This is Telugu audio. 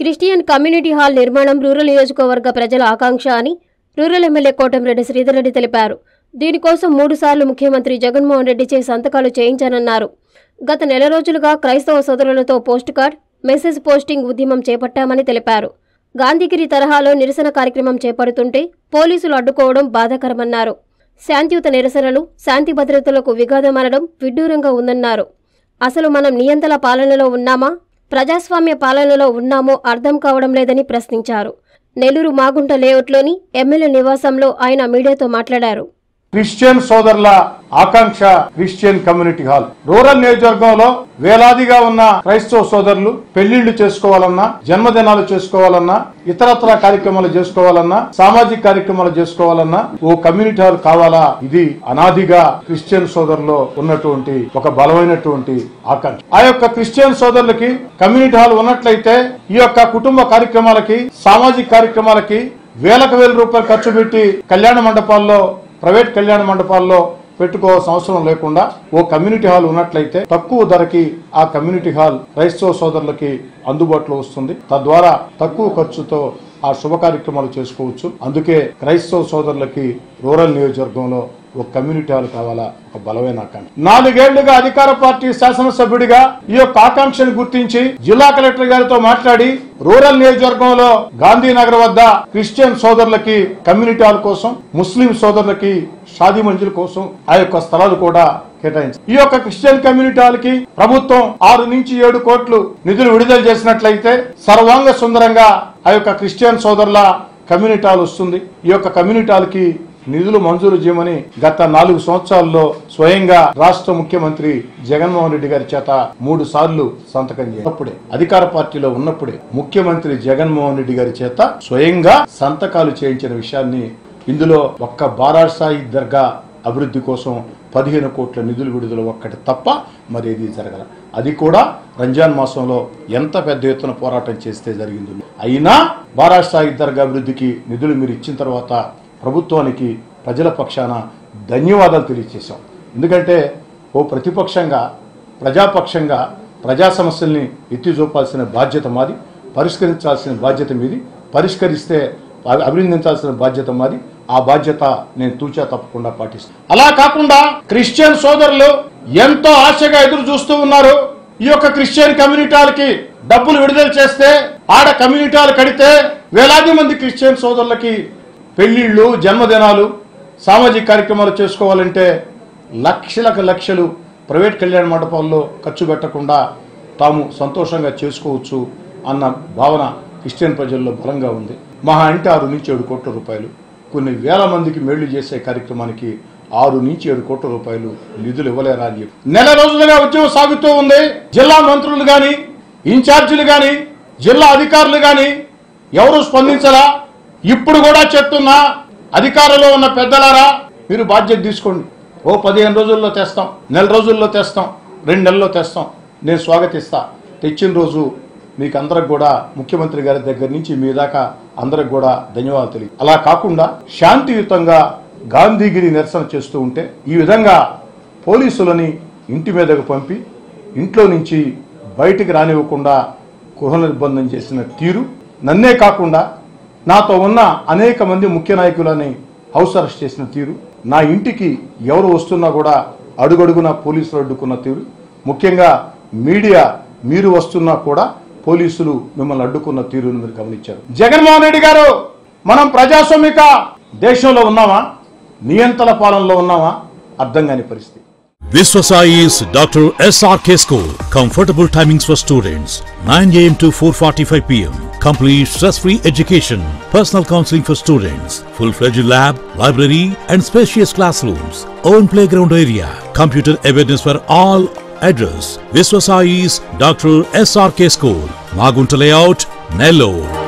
క్రిస్టియన్ కమ్యూనిటీ హాల్ నిర్మాణం రూరల్ నియోజకవర్గ ప్రజల ఆకాంక్ష అని రూరల్ ఎమ్మెల్యే కోటంరెడ్డి శ్రీధర్ రెడ్డి తెలిపారు దీనికోసం మూడుసార్లు ముఖ్యమంత్రి జగన్మోహన్ రెడ్డిచే సంతకాలు చేయించానన్నారు గత నెల రోజులుగా క్రైస్తవ సోదరులతో పోస్ట్ కార్డ్ మెసేజ్ పోస్టింగ్ ఉద్యమం చేపట్టామని తెలిపారు గాంధీగిరి తరహాలో నిరసన కార్యక్రమం చేపడుతుంటే పోలీసులు అడ్డుకోవడం బాధాకరమన్నారు శాంతియుత నిరసనలు శాంతి భద్రతలకు విఘాతమనడం విడ్డూరంగా ఉందన్నారు అసలు మనం నియంతల పాలనలో ఉన్నామా ప్రజాస్వామ్య పాలనలో ఉన్నామో అర్థం కావడం లేదని ప్రశ్నించారు నెల్లూరు మాగుంట లేఅవుట్లోని ఎమ్మెల్యే నివాసంలో ఆయన మీడియాతో మాట్లాడారు క్రిస్టియన్ సోదరుల ఆకాంక్ష క్రిస్టియన్ కమ్యూనిటీ హాల్ రూరల్ నియోజకవర్గంలో వేలాదిగా ఉన్న క్రైస్తవ సోదరులు పెళ్లిళ్లు చేసుకోవాలన్నా జన్మదినాలు చేసుకోవాలన్నా ఇతరత్ర కార్యక్రమాలు చేసుకోవాలన్నా సామాజిక కార్యక్రమాలు చేసుకోవాలన్నా ఓ కమ్యూనిటీ హాల్ కావాలా ఇది అనాదిగా క్రిస్టియన్ సోదరులో ఉన్నటువంటి ఒక బలమైనటువంటి ఆకాంక్ష ఆ యొక్క క్రిస్టియన్ సోదరులకి కమ్యూనిటీ హాల్ ఉన్నట్లయితే ఈ యొక్క కుటుంబ కార్యక్రమాలకి సామాజిక కార్యక్రమాలకి వేలకు వేల రూపాయలు ఖర్చు పెట్టి కళ్యాణ మండపాల్లో ప్రైవేట్ కళ్యాణ మండపాల్లో పెట్టుకోవాల్సిన అవసరం లేకుండా ఓ కమ్యూనిటీ హాల్ ఉన్నట్లయితే తక్కువ ధరకి ఆ కమ్యూనిటీ హాల్ క్రైస్తవ సోదరులకి అందుబాటులో వస్తుంది తద్వారా తక్కువ ఖర్చుతో ఆ శుభ కార్యక్రమాలు చేసుకోవచ్చు అందుకే క్రైస్తవ సోదరులకి రూరల్ నియోజకవర్గంలో ఒక కమ్యూనిటీ హాల్ కావాలా ఒక బలమైన ఆకాంక్ష నాలుగేళ్లుగా అధికార పార్టీ శాసనసభ్యుడిగా ఈ యొక్క ఆకాంక్షను గుర్తించి జిల్లా కలెక్టర్ గారితో మాట్లాడి రూరల్ నియోజకవర్గంలో గాంధీనగర్ వద్ద క్రిస్టియన్ సోదరులకి కమ్యూనిటీ హాల్ కోసం ముస్లిం సోదరులకి షాదీ మంజిల్ కోసం ఆ యొక్క స్థలాలు కూడా కేటాయించారు ఈ యొక్క క్రిస్టియన్ కమ్యూనిటీ హాల్ కి ప్రభుత్వం ఆరు నుంచి ఏడు కోట్లు నిధులు విడుదల చేసినట్లయితే సర్వాంగ సుందరంగా ఆ యొక్క క్రిస్టియన్ సోదరుల కమ్యూనిటీ హాల్ వస్తుంది ఈ యొక్క కమ్యూనిటీ హాల్ కి నిధులు మంజూరు చేయమని గత నాలుగు సంవత్సరాల్లో స్వయంగా రాష్ట్ర ముఖ్యమంత్రి జగన్మోహన్ రెడ్డి గారి చేత మూడు సార్లు సంతకం చేసినప్పుడే అధికార పార్టీలో ఉన్నప్పుడే ముఖ్యమంత్రి జగన్మోహన్ రెడ్డి గారి చేత స్వయంగా సంతకాలు చేయించిన విషయాన్ని ఇందులో ఒక్క బారాసాయి దర్గా అభివృద్ధి కోసం పదిహేను కోట్ల నిధులు విడుదల ఒక్కటి తప్ప మరి ఏది జరగల అది కూడా రంజాన్ మాసంలో ఎంత పెద్ద ఎత్తున పోరాటం చేస్తే జరిగింది అయినా బారాసాయి దర్గా అభివృద్ధికి నిధులు మీరు ఇచ్చిన తర్వాత ప్రభుత్వానికి ప్రజల పక్షాన ధన్యవాదాలు తెలియజేశాం ఎందుకంటే ఓ ప్రతిపక్షంగా ప్రజాపక్షంగా ప్రజా సమస్యల్ని ఎత్తి చూపాల్సిన బాధ్యత మాది పరిష్కరించాల్సిన బాధ్యత మీది పరిష్కరిస్తే అభి- అభినందించాల్సిన బాధ్యత మాది ఆ బాధ్యత నేను తూచా తప్పకుండా పాటిస్తాను అలా కాకుండా క్రిస్టియన్ సోదరులు ఎంతో ఆశగా ఎదురు చూస్తూ ఉన్నారు ఈ యొక్క క్రిస్టియన్ కమ్యూనిటీలకి డబ్బులు విడుదల చేస్తే ఆడ కమ్యూనిటీలు కడితే వేలాది మంది క్రిస్టియన్ సోదరులకి పెళ్లిళ్ళు జన్మదినాలు సామాజిక కార్యక్రమాలు చేసుకోవాలంటే లక్షలకు లక్షలు ప్రైవేట్ కళ్యాణ మండపాల్లో ఖర్చు పెట్టకుండా తాము సంతోషంగా చేసుకోవచ్చు అన్న భావన క్రిస్టియన్ ప్రజల్లో బలంగా ఉంది మహా అంటే ఆరు నుంచి ఏడు కోట్ల రూపాయలు కొన్ని వేల మందికి మేళ్లు చేసే కార్యక్రమానికి ఆరు నుంచి ఏడు కోట్ల రూపాయలు నిధులు ఇవ్వలేరా అని చెప్పి నెల రోజులుగా ఉద్యమం సాగుతూ ఉంది జిల్లా మంత్రులు గాని ఇన్ఛార్జీలు గాని జిల్లా అధికారులు గాని ఎవరు స్పందించరా ఇప్పుడు కూడా చెప్తున్నా అధికారంలో ఉన్న పెద్దలారా మీరు బాధ్యత తీసుకోండి ఓ పదిహేను రోజుల్లో తెస్తాం నెల రోజుల్లో తెస్తాం రెండు నెలల్లో తెస్తాం నేను స్వాగతిస్తా తెచ్చిన రోజు మీకు అందరికి కూడా ముఖ్యమంత్రి గారి దగ్గర నుంచి మీ దాకా అందరికి కూడా ధన్యవాదాలు తెలియ అలా కాకుండా శాంతియుతంగా గాంధీగిరి నిరసన చేస్తూ ఉంటే ఈ విధంగా పోలీసులని ఇంటి మీదకు పంపి ఇంట్లో నుంచి బయటికి రానివ్వకుండా గృహ నిర్బంధం చేసిన తీరు నన్నే కాకుండా నాతో ఉన్న అనేక మంది ముఖ్య నాయకులని హౌస్ అరెస్ట్ చేసిన తీరు నా ఇంటికి ఎవరు వస్తున్నా కూడా అడుగడుగున పోలీసులు అడ్డుకున్న తీరు ముఖ్యంగా మీడియా మీరు వస్తున్నా కూడా పోలీసులు మిమ్మల్ని అడ్డుకున్న తీరును మీరు గమనించారు జగన్మోహన్ రెడ్డి గారు మనం ప్రజాస్వామిక దేశంలో ఉన్నామా నియంత్రణ పాలనలో ఉన్నామా అర్థం కాని పరిస్థితి Viswasai's Dr. SRK School. Comfortable timings for students 9 am to 4:45 pm. Complete stress-free education. Personal counseling for students. Full-fledged lab, library, and spacious classrooms. Own playground area. Computer awareness for all. Address: Viswasai's Dr. SRK School. Magunta Layout, Nellore.